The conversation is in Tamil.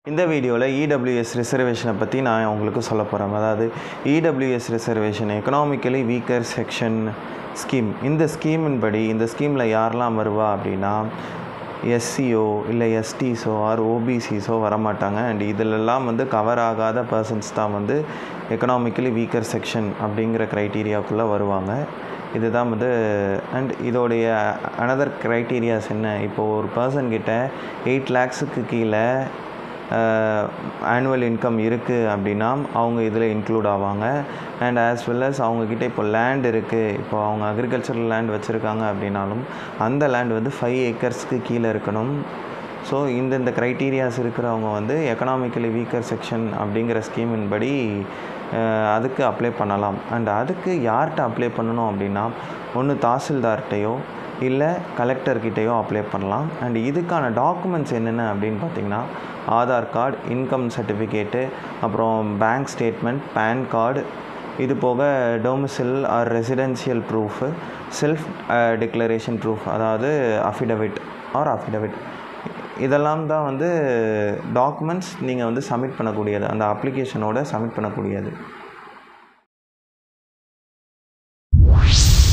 இந்த வீடியோவில் இடபிள்யூஎஸ் ரிசர்வேஷனை பற்றி நான் உங்களுக்கு சொல்ல போகிறேன் அதாவது EWS reservation economically weaker section scheme இந்த ஸ்கீமின் படி இந்த ஸ்கீமில் யாரெல்லாம் வருவா அப்படின்னா எஸ்சிஓ இல்லை எஸ்டிஸோ ஆர் ஓபிசிஸோ வரமாட்டாங்க அண்ட் இதிலெல்லாம் வந்து கவர் ஆகாத பர்சன்ஸ் தான் வந்து எக்கனாமிக்கலி வீக்கர் செக்ஷன் அப்படிங்கிற க்ரைட்டீரியாவுக்குள்ளே வருவாங்க இதுதான் வந்து அண்ட் இதோடைய அனதர் க்ரைட்டீரியாஸ் என்ன இப்போது ஒரு பர்சன் கிட்ட எயிட் லேக்ஸுக்கு கீழே ஆனுவல் இன்கம் இருக்குது அப்படின்னா அவங்க இதில் இன்க்ளூட் ஆவாங்க அண்ட் ஆஸ் வெல் அஸ் அவங்கக்கிட்ட இப்போ லேண்ட் இருக்குது இப்போ அவங்க அக்ரிகல்ச்சரல் லேண்ட் வச்சுருக்காங்க அப்படின்னாலும் அந்த லேண்ட் வந்து ஃபைவ் ஏக்கர்ஸ்க்கு கீழே இருக்கணும் ஸோ இந்தந்த க்ரைட்டீரியாஸ் இருக்கிறவங்க வந்து எக்கனாமிக்கலி வீக்கர் செக்ஷன் அப்படிங்கிற ஸ்கீமின் படி அதுக்கு அப்ளை பண்ணலாம் அண்ட் அதுக்கு யார்கிட்ட அப்ளை பண்ணணும் அப்படின்னா ஒன்று தாசில்தார்கிட்டையோ இல்லை கலெக்டர்கிட்டையோ அப்ளை பண்ணலாம் அண்ட் இதுக்கான டாக்குமெண்ட்ஸ் என்னென்ன அப்படின்னு பார்த்தீங்கன்னா ஆதார் கார்டு இன்கம் சர்டிஃபிகேட்டு அப்புறம் பேங்க் ஸ்டேட்மெண்ட் பேன் கார்டு இது போக domicile or residential proof self declaration proof அதாவது அஃபிடவிட் ஆர் அஃபிடவிட் இதெல்லாம் தான் வந்து டாக்குமெண்ட்ஸ் நீங்கள் வந்து சப்மிட் பண்ணக்கூடியது அந்த அப்ளிகேஷனோட சப்மிட் பண்ணக்கூடியது